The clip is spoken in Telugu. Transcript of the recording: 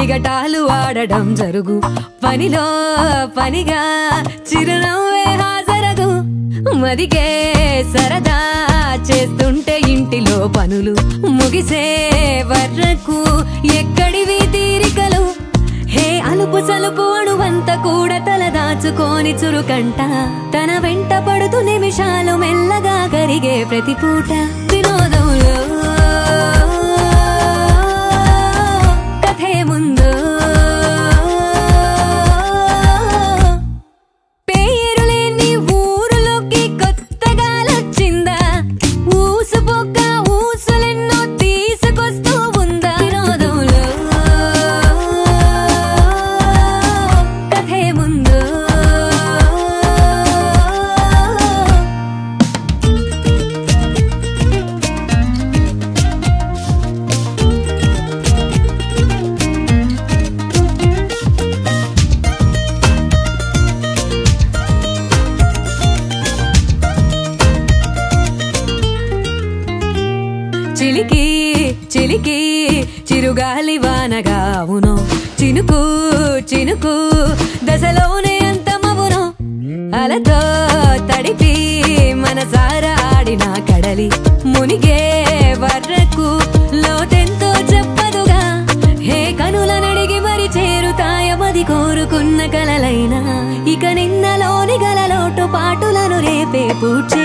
చిగటాలు ఆడడం జరుగు పనిలో పనిగా చిరునవ్వే హాజరగు మదికే సరదా చేస్తుంటే ఇంటిలో పనులు ముగిసే వరకు ఎక్కడివి తీరికలు హే అలుపు సలుపు అణువంత కూడా తల దాచుకోని చురుకంట తన వెంట పడుతూ నిమిషాలు మెల్లగా కరిగే ప్రతి పూట వినోదంలో కథే ముందు పేరులేని ఊరులోకి కొత్తగా లొచ్చిందా ఊసుపోక ఊసులెన్నో తీసుకొస్తూ ఉందా వినోదంలో కథే ముందు చిలికి చిలికి చిరుగాలి వానగా అవును చినుకు చినుకు దశలోనే అంతమవును అలతో తడిపి మనసార ఆడిన కడలి మునిగే వరకు లోతెంతో చెప్పదుగా హే కనుల నడిగి మరి చేరుతాయమది కోరుకున్న కలలైనా ఇక నిన్నలోని గలలోటు పాటులను రేపే పూడ్చే